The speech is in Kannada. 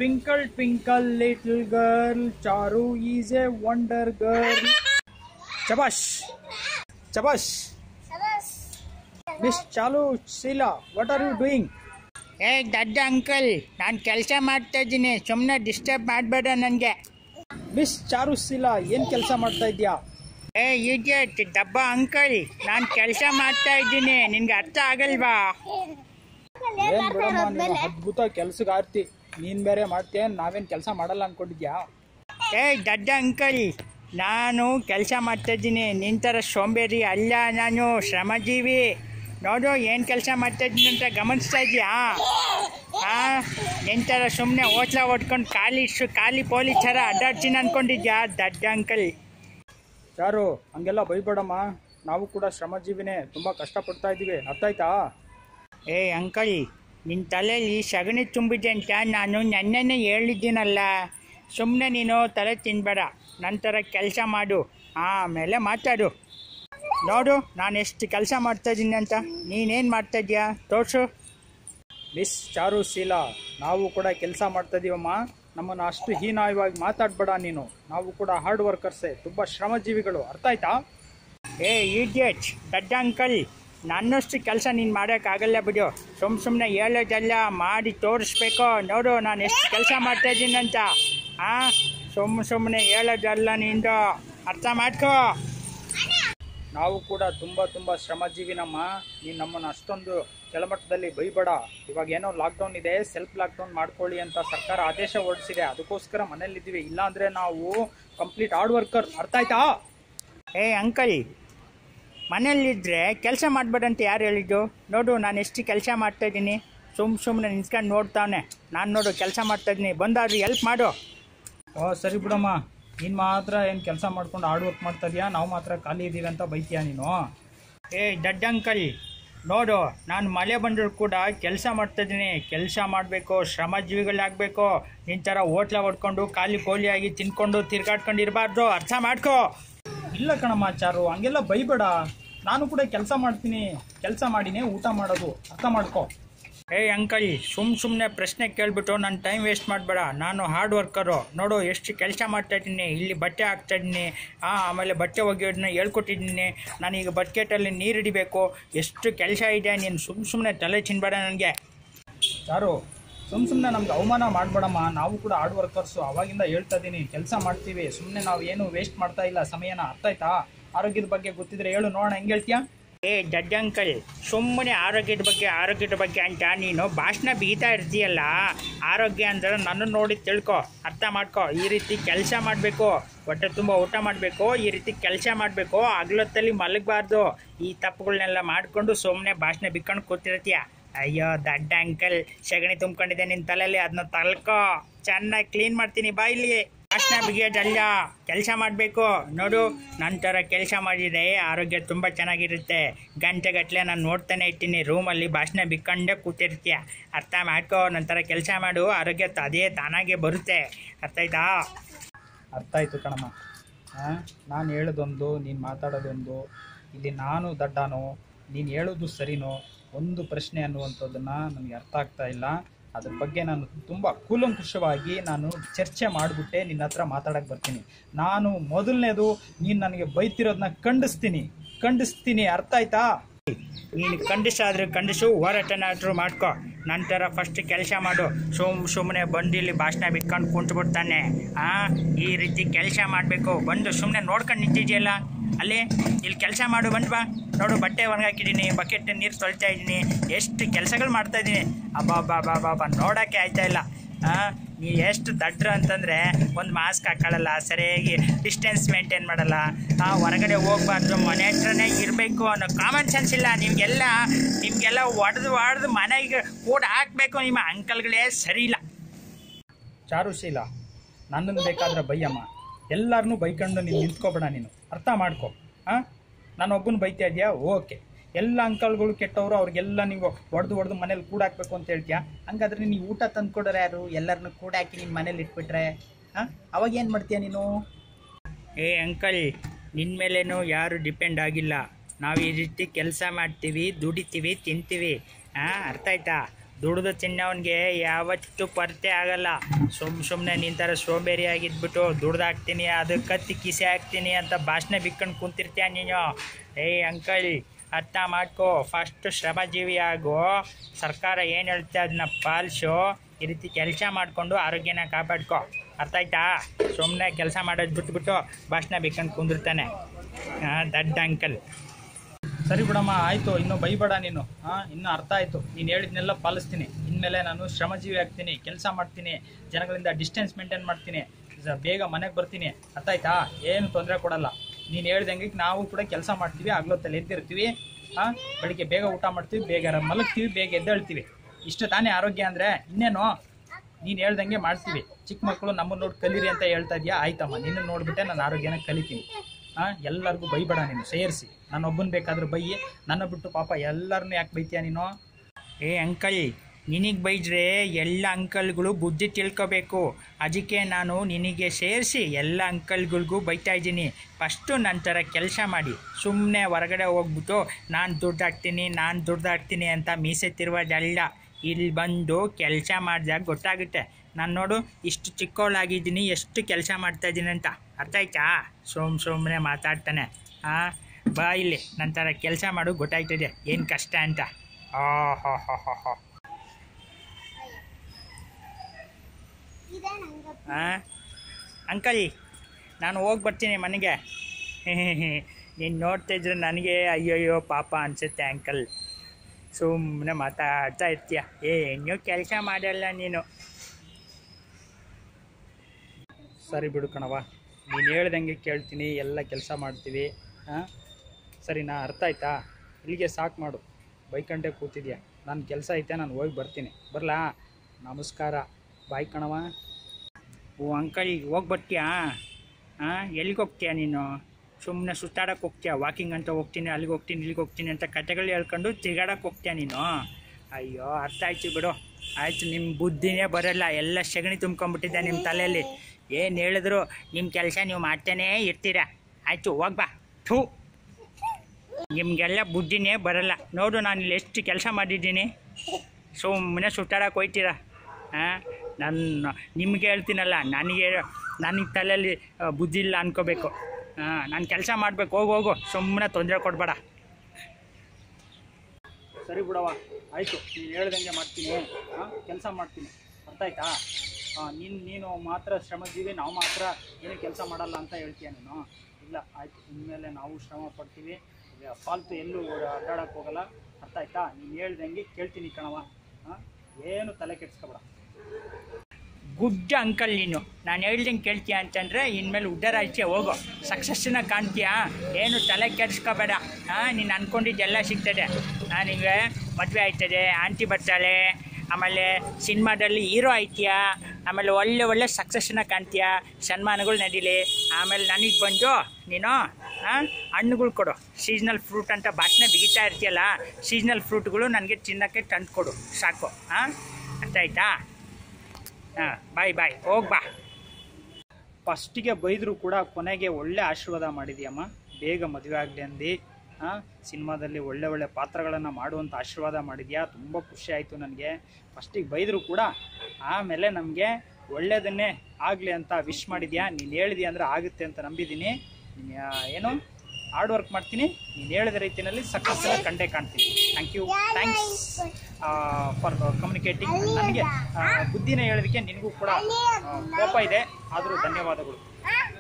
Twinkle, twinkle, little girl, Charu is a wonder girl. Chabash! Chabash! Miss Chalu, Sheila, what are you doing? ಏ ದಡ್ಡ ಅಂಕಲ್ ನಾನು ಕೆಲಸ ಮಾಡ್ತಾ ಇದ್ದೀನಿ ಸುಮ್ಮನೆ ಡಿಸ್ಟರ್ಬ್ ಮಾಡಬೇಡ ನನಗೆ ಮಿಸ್ ಚಾರು ಶೀಲಾ ಏನ್ ಕೆಲಸ ಮಾಡ್ತಾ ಇದ್ಯಾ ಏ ಇಡಿಯಟ್ ಡಬ್ಬ ಅಂಕಲ್ ನಾನು ಕೆಲಸ ಮಾಡ್ತಾ ಇದ್ದೀನಿ ನಿನ್ಗೆ ಅರ್ಥ ಆಗಲ್ವಾ ಏನ್ ಬಿಡಮ್ಮ ನೀನು ಅದ್ಭುತ ಕೆಲ್ಸಗಾರ್ತಿ ನೀನ್ ಬೇರೆ ಮಾಡ್ತೀಯ ನಾವೇನ್ ಕೆಲಸ ಮಾಡಲ್ಲ ಅನ್ಕೊಂಡಿದ್ಯಾ ಏ ದಡ್ಡ ಅಂಕಲ್ ನಾನು ಕೆಲಸ ಮಾಡ್ತಾ ಇದ್ದೀನಿ ನಿನ್ನ ಥರ ಸೋಂಬೇರಿ ಅಲ್ಲ ನಾನು ಶ್ರಮಜೀವಿ ನೋಡು ಏನು ಕೆಲಸ ಮಾಡ್ತಾ ಇದ್ದೀನಿ ಅಂತ ಗಮನಿಸ್ತಾ ಇದೆಯಾ ಹಾಂ ನಿನ್ನ ಥರ ಸುಮ್ಮನೆ ಹೋಟ್ಲ ಹೊಡ್ಕೊಂಡು ಖಾಲಿ ಶು ಖಾಲಿ ಪೋಲಿ ಥರ ಅಡ್ಡಾಡ್ತೀನಿ ಅನ್ಕೊಂಡಿದ್ಯಾ ದಡ್ಡ ಅಂಕಲ್ ಚಾರು ಹಂಗೆಲ್ಲ ಬೈಬೇಡಮ್ಮ ನಾವು ಕೂಡ ಶ್ರಮಜೀವಿನೇ ತುಂಬಾ ಕಷ್ಟ ಪಡ್ತಾ ಇದೀವಿ ಅರ್ಥ ಆಯ್ತಾ ಏ ಅಂಕಲ್ ನಿನ್ನ ತಲೆಯಲ್ಲಿ ಸಗಣಿ ತುಂಬಿದೆ ಅಂತ ನಾನು ನನ್ನೇ ಹೇಳಿದ್ದೀನಲ್ಲ ಸುಮ್ಮನೆ ನೀನು ತಲೆ ತಿನ್ಬೇಡ ನಂತರ ಕೆಲಸ ಮಾಡು ಆಮೇಲೆ ಮಾತಾಡು ನೋಡು ನಾನು ಎಷ್ಟು ಕೆಲಸ ಮಾಡ್ತಾ ಇದ್ದೀನಿ ಅಂತ ನೀನೇನು ಮಾಡ್ತಾ ಇದೀಯಾ ತೋರಿಸು ಮಿಸ್ ಚಾರು ಶೀಲಾ ನಾವು ಕೂಡ ಕೆಲಸ ಮಾಡ್ತಾ ಇದೀವಮ್ಮ ನಮ್ಮನ್ನ ಅಷ್ಟು ಹೀನಾಯವಾಗಿ ಮಾತಾಡ್ಬೇಡ ನೀನು ನಾವು ಕೂಡ ಹಾರ್ಡ್ ವರ್ಕರ್ಸೇ ತುಂಬಾ ಶ್ರಮಜೀವಿಗಳು ಅರ್ಥ ಆಯ್ತಾ ಏ ಇಡಿಯಟ್ ದಡ್ಡ ಅಂಕಲ್ ನನ್ನಷ್ಟು ಕೆಲಸ ನೀನು ಮಾಡೋಕ್ಕಾಗಲ್ಲ ಬಿಡು ಸುಮ್ಮ ಸುಮ್ಮನೆ ಹೇಳೋದೆಲ್ಲ ಮಾಡಿ ತೋರಿಸ್ಬೇಕು ನೋಡು ನಾನು ಎಷ್ಟು ಕೆಲಸ ಮಾಡ್ತಾ ಇದ್ದೀನಿ ಅಂತ ಹಾಂ ಸುಮ್ಮ ಸುಮ್ಮನೆ ಹೇಳೋದಲ್ಲ ನಿಂದು ಅರ್ಥ ಮಾಡ್ಕೋ ನಾವು ಕೂಡ ತುಂಬಾ ತುಂಬಾ ಶ್ರಮಜೀವಿನಮ್ಮ ನೀನು ನಮ್ಮನ್ನ ಅಷ್ಟೊಂದು ಕೆಳಮಟ್ಟದಲ್ಲಿ ಬೈಬೇಡ ಇವಾಗ ಏನೋ ಲಾಕ್ಡೌನ್ ಇದೆ ಸೆಲ್ಫ್ ಲಾಕ್ಡೌನ್ ಮಾಡ್ಕೊಳ್ಳಿ ಅಂತ ಸರ್ಕಾರ ಆದೇಶ ಹೊರಡಿಸಿದೆ ಅದಕ್ಕೋಸ್ಕರ ಮನೇಲಿದ್ದೀವಿ ಇಲ್ಲಾಂದ್ರೆ ನಾವು ಕಂಪ್ಲೀಟ್ ಹಾರ್ಡ್ ವರ್ಕರ್ ಅರ್ಥ ಆಯ್ತಾ ಏ ಅಂಕಲ್ ಮನೇಲಿದ್ದರೆ ಕೆಲಸ ಮಾಡಬೇಡ ಅಂತ ಯಾರು ಹೇಳಿದ್ದು ನೋಡು ನಾನು ಎಷ್ಟು ಕೆಲಸ ಮಾಡ್ತಾ ಇದ್ದೀನಿ ಸುಮ್ಮ ಸುಮ್ಮನೆ ನಿಂತ್ಕೊಂಡು ನೋಡ್ತಾವನೆ ನಾನು ನೋಡು ಕೆಲಸ ಮಾಡ್ತಾ ಇದ್ದೀನಿ ಬಂದಾದ್ರು ಎಲ್ಪ್ ಮಾಡು ಓ ಸರಿ ಬಿಡಮ್ಮ ನೀನು ಮಾತ್ರ ಏನು ಕೆಲಸ ಮಾಡ್ಕೊಂಡು ಹಾರ್ಡ್ ವರ್ಕ್ ಮಾಡ್ತಾ ಇದೀಯಾ ನಾವು ಮಾತ್ರ ಖಾಲಿ ಇದ್ದೀವಿ ಅಂತ ಬೈತೀಯಾ ನೀನು ಏ ದಡ್ಡ ಅಂಕಲ್ ನೋಡು ನಾನು ಮಳೆ ಬಂದರೂ ಕೂಡ ಕೆಲಸ ಮಾಡ್ತಾ ಇದ್ದೀನಿ ಕೆಲಸ ಮಾಡಬೇಕು ಶ್ರಮಜೀವಿಗಳಾಗಬೇಕು ನಿನ್ನ ಥರ ಹೋಟ್ಲ ಹೊಡ್ಕೊಂಡು ಖಾಲಿ ಪೋಲಿಯಾಗಿ ತಿನ್ಕೊಂಡು ತಿರ್ಗಾಡ್ಕೊಂಡು ಇರಬಾರ್ದು ಅರ್ಥ ಮಾಡ್ಕೋ ಇಲ್ಲ ಕಣಮ್ಮ ಚಾರು ಹಂಗೆಲ್ಲ ಬೈಬೇಡ ನಾನು ಕೂಡ ಕೆಲಸ ಮಾಡ್ತೀನಿ ಕೆಲಸ ಮಾಡಿನೇ ಊಟ ಮಾಡೋದು ಅರ್ಥ ಮಾಡ್ಕೋ ಏ ಅಂಕಲ್ ಸುಮ್ ಸುಮ್ಮನೆ ಪ್ರಶ್ನೆ ಕೇಳ್ಬಿಟ್ಟು ನಾನು ಟೈಮ್ ವೇಸ್ಟ್ ಮಾಡಬೇಡ ನಾನು ಹಾರ್ಡ್ ವರ್ಕರು ನೋಡು ಎಷ್ಟು ಕೆಲಸ ಮಾಡ್ತಾ ಇದ್ದೀನಿ ಇಲ್ಲಿ ಬಟ್ಟೆ ಹಾಕ್ತಾ ಇದ್ದೀನಿ ಹಾಂ ಆಮೇಲೆ ಬಟ್ಟೆ ಒಗೆಯೋದನ್ನ ಹೇಳ್ಕೊಟ್ಟಿದ್ದೀನಿ ನಾನೀಗ ಬಕೆಟಲ್ಲಿ ನೀರು ಹಿಡಿಬೇಕು ಎಷ್ಟು ಕೆಲಸ ಇದೆ ನೀನು ಸುಮ್ಮ ಸುಮ್ಮನೆ ತಲೆ ಚಿನ್ಬೇಡ ನನಗೆ ಚಾರು ಸುಮ್ ಸುಮ್ಮನೆ ನಮ್ಗೆ ಅವಮಾನ ಮಾಡಬೇಡಮ್ಮ ನಾವು ಕೂಡ ಹಾರ್ಡ್ ವರ್ಕರ್ಸು ಅವಾಗಿಂದ ಹೇಳ್ತಾ ಇದ್ದೀನಿ ಕೆಲಸ ಮಾಡ್ತೀವಿ ಸುಮ್ಮನೆ ನಾವು ಏನು ವೇಸ್ಟ್ ಮಾಡ್ತಾ ಇಲ್ಲ ಸಮಯನ ಅರ್ಥ ಆಯ್ತಾ ಆರೋಗ್ಯದ ಬಗ್ಗೆ ಗೊತ್ತಿದ್ರೆ ಹೇಳು ನೋಡೋಣ ಹೆಂಗೆ ಹೇಳ್ತೀಯಾ ಏ ದಡ್ಡ ಅಂಕಲ್ ಸುಮ್ಮನೆ ಆರೋಗ್ಯದ ಬಗ್ಗೆ ಆರೋಗ್ಯದ ಬಗ್ಗೆ ಅಂತ ನೀನು ಭಾಷಣ ಬೀತಾ ಇರ್ತೀಯಲ್ಲ ಆರೋಗ್ಯ ಅಂದ್ರೆ ನನ್ನ ನೋಡಿ ತಿಳ್ಕೊ ಅರ್ಥ ಮಾಡ್ಕೊ ಈ ರೀತಿ ಕೆಲಸ ಮಾಡಬೇಕು ಹೊಟ್ಟೆ ತುಂಬ ಊಟ ಮಾಡಬೇಕು ಈ ರೀತಿ ಕೆಲಸ ಮಾಡಬೇಕು ಹಗ್ಲೊತ್ತಲ್ಲಿ ಮಲಗಬಾರ್ದು ಈ ತಪ್ಪುಗಳನ್ನೆಲ್ಲ ಮಾಡಿಕೊಂಡು ಸುಮ್ಮನೆ ಭಾಷಣ ಬಿಕ್ಕೊಂಡು ಕೂತಿರ್ತೀಯ ಅಯ್ಯೋ ದಡ್ಡ ಅಂಕಲ್ ಸಗಣಿ ತುಂಬ್ಕೊಂಡಿದೆ ನಿನ್ನ ತಲೆಯಲ್ಲಿ ಅದನ್ನ ತಳ್ಕೊ ಚೆನ್ನಾಗಿ ಕ್ಲೀನ್ ಮಾಡ್ತೀನಿ ಬಾಯಿಲಿ ಭಾಷಣ ಬಿಗಿಯೋದಲ್ಲ ಕೆಲಸ ಮಾಡಬೇಕು ನೋಡು ನನ್ನ ಥರ ಕೆಲಸ ಮಾಡಿದರೆ ಆರೋಗ್ಯ ತುಂಬ ಚೆನ್ನಾಗಿರುತ್ತೆ ಗಂಟೆಗಟ್ಟಲೆ ನಾನು ನೋಡ್ತಾನೆ ಇರ್ತೀನಿ ರೂಮಲ್ಲಿ ಭಾಷಣ ಬಿಕ್ಕೊಂಡೇ ಕೂತಿರ್ತೀಯ ಅರ್ಥ ಮಾಡ್ಕೋ ನನ್ನ ಥರ ಕೆಲಸ ಮಾಡು ಆರೋಗ್ಯ ತ- ಅದೇ ತಾನಾಗೆ ಬರುತ್ತೆ ಅರ್ಥ ಆಯ್ತಾ ಅರ್ಥ ಆಯ್ತು ಕಣಮ್ಮ ಹಾಂ ನಾನು ಹೇಳೋದೊಂದು ನೀನು ಮಾತಾಡೋದೊಂದು ಇಲ್ಲಿ ನಾನು ದಡ್ಡನೋ ನೀನು ಹೇಳೋದು ಸರಿನೋ ಒಂದು ಪ್ರಶ್ನೆ ಅನ್ನುವಂಥದ್ದನ್ನು ನನಗೆ ಅರ್ಥ ಆಗ್ತಾ ಇಲ್ಲ ಅದ್ರ ಬಗ್ಗೆ ನಾನು ತುಂಬ ಕೂಲಂಕುಷವಾಗಿ ನಾನು ಚರ್ಚೆ ಮಾಡಿಬಿಟ್ಟೆ ನಿನ್ನ ಹತ್ರ ಮಾತಾಡಕ್ಕೆ ಬರ್ತೀನಿ ನಾನು ಮೊದಲನೇದು ನೀನು ನನಗೆ ಬೈತಿರೋದನ್ನ ಖಂಡಿಸ್ತೀನಿ ಖಂಡಿಸ್ತೀನಿ ಅರ್ಥ ಆಯ್ತಾ ನೀನು ಖಂಡಿಸಾದ್ರೆ ಖಂಡಿಸು ಹೋರಾಟನಾದ್ರೂ ಮಾಡ್ಕೊ ನಂತರ ಫಸ್ಟ್ ಕೆಲಸ ಮಾಡು ಸುಮ್ ಸುಮ್ಮನೆ ಬಂದು ಇಲ್ಲಿ ಭಾಷಣ ಬಿಟ್ಕೊಂಡು ಕುಂತ್ಬಿಡ್ತಾನೆ ಆ ಈ ರೀತಿ ಕೆಲಸ ಮಾಡಬೇಕು ಬಂದು ಸುಮ್ಮನೆ ನೋಡ್ಕೊಂಡು ನಿಂತಿದ್ಯಲ್ಲ ಅಲ್ಲಿ ಇಲ್ಲಿ ಕೆಲಸ ಮಾಡು ಬಂದು ಬಾ ನೋಡು ಬಟ್ಟೆ ಒಣಗಾಕಿದ್ದೀನಿ ಬಕೆಟ್ ನೀರು ತೊಳಿತಾ ಇದ್ದೀನಿ ಎಷ್ಟು ಕೆಲಸಗಳು ಮಾಡ್ತಾ ಇದ್ದೀನಿ ಅಬ್ಬಾ ಬಾ ಬಾ ಬಾ ಬಾ ನೋಡೋಕ್ಕೆ ಆಯ್ತಾ ಇಲ್ಲ ಆ, ನೀ ಎಷ್ಟು ದಡ್ರು ಅಂತಂದರೆ ಒಂದು ಮಾಸ್ಕ್ ಹಾಕೊಳ್ಳಲ್ಲ ಸರಿಯಾಗಿ ಡಿಸ್ಟೆನ್ಸ್ ಮೇಂಟೈನ್ ಮಾಡಲ್ಲ ಆ, ಹೊರಗಡೆ ಹೋಗ್ಬಾರ್ದು ಮನೆ ಹತ್ರನೇ ಇರಬೇಕು ಅನ್ನೋ ಕಾಮನ್ ಸೆನ್ಸ್ ಇಲ್ಲ ನಿಮಗೆಲ್ಲ ನಿಮಗೆಲ್ಲ ಒಡೆದು ಹೊಡೆದು ಮನೆಗೆ ಕೂಡ ಹಾಕಬೇಕು ನಿಮ್ಮ ಅಂಕಲ್ಗಳೇ ಸರಿ ಇಲ್ಲ ಚಾರುಶೀಲ ನನ್ನನ್ನು ಬೇಕಾದ್ರೆ ಬೈಯಮ್ಮ ಎಲ್ಲರನ್ನೂ ಬೈಕೊಂಡು ನೀನು ನಿಂತ್ಕೋಬೇಡ ನೀನು ಅರ್ಥ ಮಾಡ್ಕೊ ಹಾಂ ನಾನು ಒಬ್ಬನ ಬೈತಾ ಇದೆಯಾ ಓಕೆ ಎಲ್ಲ ಅಂಕಲ್ಗಳು ಕೆಟ್ಟವರು ಅವ್ರಿಗೆಲ್ಲ ನೀವು ಹೊಡೆದು ಹೊಡೆದು ಮನೇಲಿ ಕೂಡಾಕ್ಬೇಕು ಅಂತ ಹೇಳ್ತೀಯಾ ಹಂಗಾದ್ರೆ ನೀವು ಊಟ ತಂದ್ಕೊಡೋರು ಯಾರು ಎಲ್ಲರನ್ನೂ ಕೂಡಾಕಿ ನಿನ್ನ ಮನೇಲಿ ಇಟ್ಬಿಟ್ರೆ ಹಾಂ ಅವಾಗ ಏನು ಮಾಡ್ತೀಯ ನೀನು ಏ ಅಂಕಲ್ ನಿನ್ನ ಮೇಲೇನು ಯಾರು ಡಿಪೆಂಡ್ ಆಗಿಲ್ಲ ನಾವು ಈ ರೀತಿ ಕೆಲಸ ಮಾಡ್ತೀವಿ ದುಡಿತೀವಿ ತಿಂತೀವಿ ಹಾಂ ಅರ್ಥ ಆಯ್ತಾ ದುಡಿದು ತಿನ್ನೋನ್ಗೆ ಯಾವತ್ತೂ ಕೊರತೆ ಆಗಲ್ಲ ಸುಮ್ ಸುಮ್ಮನೆ ನಿನ್ ಥರ ಸೋಂಬೇರಿ ಆಗಿದ್ಬಿಟ್ಟು ದುಡ್ದು ಹಾಕ್ತೀನಿ ಅದು ಕತ್ತಿ ಕಿಸೆ ಹಾಕ್ತೀನಿ ಅಂತ ಭಾಷಣ ಬಿಕ್ಕೊಂಡು ಕುಂತಿರ್ತೀಯ ನೀನು ಏಯ್ ಅಂಕಲ್ ಅರ್ಥ ಮಾಡ್ಕೋ ಫಸ್ಟ್ ಶ್ರಮಜೀವಿ ಆಗು ಸರ್ಕಾರ ಏನು ಹೇಳ್ತೆ ಅದನ್ನ ಪಾಲಿಸು ಈ ರೀತಿ ಕೆಲಸ ಮಾಡಿಕೊಂಡು ಆರೋಗ್ಯನ ಕಾಪಾಡ್ಕೋ ಅರ್ಥ ಆಯ್ತಾ ಸುಮ್ಮನೆ ಕೆಲಸ ಮಾಡೋದು ಬಿಟ್ಬಿಟ್ಟು ಭಾಷಣ ಬಿಕ್ಕೊಂಡು ಕುಂದಿರ್ತಾನೆ ಹಾಂ ದಡ್ಡ ಅಂಕಲ್ ಸರಿ ಬಿಡಮ್ಮ ಆಯ್ತು ಇನ್ನು ಬೈಬೇಡ ನೀನು ಹಾ ಇನ್ನು ಅರ್ಥ ಆಯ್ತು ನೀನು ಹೇಳಿದ್ನೆಲ್ಲ ಪಾಲಿಸ್ತೀನಿ ಇನ್ಮೇಲೆ ನಾನು ಶ್ರಮಜೀವಿ ಆಗ್ತೀನಿ ಕೆಲಸ ಮಾಡ್ತೀನಿ ಜನಗಳಿಂದ ಡಿಸ್ಟೆನ್ಸ್ ಮೇಂಟೈನ್ ಮಾಡ್ತೀನಿ ಸ- ಬೇಗ ಮನೆಗೆ ಬರ್ತೀನಿ ಅರ್ಥ ಆಯ್ತಾ ಏನು ತೊಂದರೆ ಕೊಡಲ್ಲ ನೀನು ಹೇಳ್ದಂಗೆ ನಾವು ಕೂಡ ಕೆಲಸ ಮಾಡ್ತೀವಿ ಆಗ್ಲೊತ್ತಲ್ಲಿ ಎದ್ದಿರ್ತೀವಿ ಹಾ ಬೆಳಿಗ್ಗೆ ಬೇಗ ಊಟ ಮಾಡ್ತೀವಿ ಬೇಗ ರ- ಮಲಗ್ತೀವಿ ಬೇಗ ಎದ್ದೇಳ್ತೀವಿ ಇಷ್ಟು ತಾನೇ ಆರೋಗ್ಯ ಅಂದರೆ ಇನ್ನೇನು ನೀನು ಹೇಳ್ದಂಗೆ ಮಾಡ್ತೀವಿ ಚಿಕ್ಕ ಮಕ್ಕಳು ನಮ್ಮನ್ನ ನೋಡಿ ಕಲೀರಿ ಅಂತ ಹೇಳ್ತಾ ಇದೆಯಾ ಆಯ್ತಮ್ಮ ನಿನ್ನ ನೋಡ್ಬಿಟ್ಟೆ ನಾನು ಆರೋಗ್ಯನ ಕಲಿತೀನಿ ಹಾಂ ಎಲ್ಲರಿಗೂ ಬೈಬೇಡ ನೀನು ಸೇರಿಸಿ ನಾನು ಒಬ್ಬನ ಬೇಕಾದ್ರೆ ಬೈಯಿ ನನ್ನ ಬಿಟ್ಟು ಪಾಪ ಎಲ್ಲರನ್ನೂ ಯಾಕೆ ಬೈತೀಯ ನೀನು ಏ ಅಂಕಲ್ ನಿನಗೆ ಬೈದ್ರೆ ಎಲ್ಲ ಅಂಕಲ್ಗಳು ಬುದ್ಧಿ ತಿಳ್ಕೊಬೇಕು ಅದಕ್ಕೆ ನಾನು ನಿನಗೆ ಸೇರಿಸಿ ಎಲ್ಲ ಅಂಕಲ್ಗಳಿಗೂ ಬೈತಾ ಇದ್ದೀನಿ ಫಸ್ಟು ನನ್ನ ಥರ ಕೆಲಸ ಮಾಡಿ ಸುಮ್ಮನೆ ಹೊರಗಡೆ ಹೋಗ್ಬಿಟ್ಟು ನಾನು ದುಡ್ಡು ಹಾಕ್ತೀನಿ ನಾನು ದುಡ್ಡು ಹಾಕ್ತೀನಿ ಅಂತ ಮೀಸೆ ತಿರುವುದಲ್ಲ ಇಲ್ಲಿ ಬಂದು ಕೆಲಸ ಮಾಡಿದಾಗ ಗೊತ್ತಾಗುತ್ತೆ ನಾನು ನೋಡು ಇಷ್ಟು ಚಿಕ್ಕವಳಾಗಿದ್ದೀನಿ ಎಷ್ಟು ಕೆಲಸ ಮಾಡ್ತಾ ಇದ್ದೀನಿ ಅಂತ ಅರ್ಥ ಆಯ್ತಾ ಸುಮ್ ಸುಮ್ಮನೆ ಮಾತಾಡ್ತಾನೆ ಹಾಂ ಬಾ ಇಲ್ಲಿ ನನ್ನ ಥರ ಕೆಲಸ ಮಾಡು ಗೊತ್ತಾಯ್ತದೆ ಏನು ಕಷ್ಟ ಅಂತ ಆ ಹಾ ಹಾ ಹಾ ಹಾ ಹಾಂ ಅಂಕಲ್ ನಾನು ಹೋಗಿ ಬರ್ತೀನಿ ಮನೆಗೆ ನೀನು ನೋಡ್ತಾ ಇದ್ರೆ ನನಗೆ ಅಯ್ಯೋಯ್ಯೋ ಪಾಪ ಅನಿಸುತ್ತೆ ಅಂಕಲ್ ಸುಮ್ಮನೆ ಮಾತಾಡ್ತಾ ಇರ್ತೀಯ ಏನೂ ಕೆಲಸ ಮಾಡಲ್ಲ ನೀನು ಸರಿ ಬಿಡು ಕಣವ ನೀನು ಹೇಳ್ದಂಗೆ ಕೇಳ್ತೀನಿ ಎಲ್ಲ ಕೆಲಸ ಮಾಡ್ತೀವಿ ಹಾಂ ಸರಿನಾ ಅರ್ಥ ಆಯ್ತಾ ಇಲ್ಲಿಗೆ ಸಾಕು ಮಾಡು ಬೈಕಂಡೆ ಕೂತಿದ್ಯಾ ನನ್ನ ಕೆಲಸ ಐತೆ ನಾನು ಹೋಗಿ ಬರ್ತೀನಿ ಬರಲಾ ನಮಸ್ಕಾರ ಬಾಯ್ ಕಣವ ಓ ಅಂಕಲ್ ಹೋಗಿ ಬರ್ತೀಯಾ ಹಾಂ ಎಲ್ಲಿಗೆ ಹೋಗ್ತೀಯಾ ನೀನು ಸುಮ್ಮನೆ ಸುತ್ತಾಡಕ್ಕೆ ಹೋಗ್ತೀಯಾ ವಾಕಿಂಗ್ ಅಂತ ಹೋಗ್ತೀನಿ ಅಲ್ಲಿಗೆ ಹೋಗ್ತೀನಿ ಇಲ್ಲಿಗೆ ಹೋಗ್ತೀನಿ ಅಂತ ಕತೆಗಳು ಹೇಳ್ಕೊಂಡು ತಿರ್ಗಾಡಕ್ಕೆ ಹೋಗ್ತೀಯಾ ನೀನು ಅಯ್ಯೋ ಅರ್ಥ ಆಯ್ತು ಬಿಡು ಆಯ್ತು ನಿಮ್ಮ ಬುದ್ಧಿನೇ ಬರಲ್ಲ ಎಲ್ಲ ಸಗಣಿ ತುಂಬ್ಕೊಂಡ್ಬಿಟ್ಟಿದ್ದೆ ನಿಮ್ಮ ತಲೆಯಲ್ಲಿ ಏನು ಹೇಳಿದ್ರು ನಿಮ್ಮ ಕೆಲಸ ನೀವು ಮಾಡ್ತಾನೇ ಇರ್ತೀರಾ ಆಯಿತು ಹೋಗ್ಬಾ ಥೂ ನಿಮಗೆಲ್ಲ ಬುದ್ಧಿನೇ ಬರಲ್ಲ ನೋಡು ನಾನು ಇಲ್ಲಿ ಎಷ್ಟು ಕೆಲಸ ಮಾಡಿದ್ದೀನಿ ಸುಮ್ಮನೆ ಸುತ್ತಾಡಕ್ಕೆ ಹೋಯ್ತೀರಾ ಹಾಂ ನನ್ನ ನಿಮ್ಗೆ ಹೇಳ್ತೀನಲ್ಲ ನನಗೆ ನನಗೆ ತಲೆಯಲ್ಲಿ ಆ, ಬುದ್ಧಿ ಇಲ್ಲ ಅನ್ಕೋಬೇಕು ಹಾಂ ನಾನು ಕೆಲಸ ಮಾಡಬೇಕು ಹೋಗು ಹೋಗು ಸುಮ್ಮನೆ ತೊಂದರೆ ಕೊಡಬೇಡ ಸರಿ ಬಿಡವ ಆಯಿತು ನೀನು ಹೇಳ್ದಂಗೆ ಮಾಡ್ತೀನಿ ಹಾಂ ಕೆಲಸ ಮಾಡ್ತೀನಿ ಅರ್ಥ ಆಯ್ತಾ ಹಾಂ ನೀನು ನೀನು ಮಾತ್ರ ಶ್ರಮಜೀವಿ ನಾವು ಮಾತ್ರ ಏನು ಕೆಲಸ ಮಾಡಲ್ಲ ಅಂತ ಹೇಳ್ತೀಯ ನೀನು ಇಲ್ಲ ಆಯಿತು ಇನ್ಮೇಲೆ ನಾವು ಶ್ರಮ ಪಡ್ತೀವಿ ಈಗ ಫಾಲ್ತು ಎಲ್ಲೂ ಅಡ್ಡಾಡಕ್ಕೆ ಹೋಗಲ್ಲ ಅರ್ಥ ಆಯ್ತಾ ನೀನು ಹೇಳ್ದಂಗೆ ಕೇಳ್ತೀನಿ ಕಣವ ಹಾಂ ಏನು ತಲೆ ಕೆಡ್ಸ್ಕೊಬೇಡ ಗುಡ್ ಅಂಕಲ್ ನೀನು ನಾನು ಹೇಳ್ದಂಗೆ ಕೇಳ್ತೀಯ ಅಂತಂದರೆ ಇನ್ಮೇಲೆ ಉದ್ದಾರ ಆಯ್ತೀಯ ಹೋಗು ಸಕ್ಸಸ್ಸನ್ನ ಕಾಣ್ತೀಯಾ ಏನು ತಲೆ ಕೆಡಿಸ್ಕೋಬೇಡ ಹಾಂ ನೀನು ಅಂದ್ಕೊಂಡಿದ್ದೆಲ್ಲ ಸಿಗ್ತದೆ ನನಗೆ ಮದುವೆ ಆಯ್ತದೆ ಆಂಟಿ ಬರ್ತಾಳೆ ಆಮೇಲೆ ಸಿನಿಮಾದಲ್ಲಿ ಹೀರೋ ಆಯ್ತೀಯಾ ಆಮೇಲೆ ಒಳ್ಳೆ ಒಳ್ಳೆ ಸಕ್ಸಸ್ಸನ್ನ ಕಾಣ್ತೀಯ ಸನ್ಮಾನಗಳು ನಡೀಲಿ ಆಮೇಲೆ ನನಗೆ ಬಂದು ನೀನು ಹಾಂ ಹಣ್ಣುಗಳು ಕೊಡು ಸೀಸ್ನಲ್ ಫ್ರೂಟ್ ಅಂತ ಭಾಷಣ ಬಿಗಿತಾ ಇರ್ತೀಯಲ್ಲ ಸೀಸ್ನಲ್ ಫ್ರೂಟ್ಗಳು ನನಗೆ ತಿನ್ನೋಕ್ಕೆ ತಂದು ಕೊಡು ಸಾಕು ಹಾಂ ಅರ್ಥ ಆಯ್ತಾ ಹಾಂ ಬಾಯ್ ಬಾಯ್ ಹೋಗಿ ಬಾ ಫಸ್ಟಿಗೆ ಬೈದರೂ ಕೂಡ ಕೊನೆಗೆ ಒಳ್ಳೆ ಆಶೀರ್ವಾದ ಮಾಡಿದ್ಯಮ್ಮ ಬೇಗ ಮದುವೆ ಆಗಲಿ ಅಂದು ಹಾಂ ಸಿನಿಮಾದಲ್ಲಿ ಒಳ್ಳೆ ಒಳ್ಳೆ ಪಾತ್ರಗಳನ್ನು ಮಾಡುವಂಥ ಆಶೀರ್ವಾದ ಮಾಡಿದ್ಯಾ ತುಂಬ ಖುಷಿ ಆಯಿತು ನನಗೆ ಫಸ್ಟಿಗೆ ಬೈದರೂ ಕೂಡ ಆಮೇಲೆ ನಮಗೆ ಒಳ್ಳೆಯದನ್ನೇ ಆಗಲಿ ಅಂತ ವಿಶ್ ಮಾಡಿದ್ಯಾ ನೀನು ಹೇಳಿದ್ಯಾ ಅಂದರೆ ಆಗುತ್ತೆ ಅಂತ ನಂಬಿದ್ದೀನಿ ನೀನ್ ಯಾ- ಏನು ಹಾರ್ಡ್ ವರ್ಕ್ ಮಾಡ್ತೀನಿ ನೀನು ಹೇಳಿದ ರೀತಿಯಲ್ಲಿ ಸಕ್ಸಸ್ ಎಲ್ಲ ಕಂಡೇ ಕಾಣ್ತೀನಿ thank you thanks for communicating ನನಗೆ ಆ, ಬುದ್ಧಿನ ಹೇಳೋದಕ್ಕೆ ನಿನಗೂ ಕೂಡ ಆ, ಕೋಪ ಇದೆ ಆದರೂ ಧನ್ಯವಾದಗಳು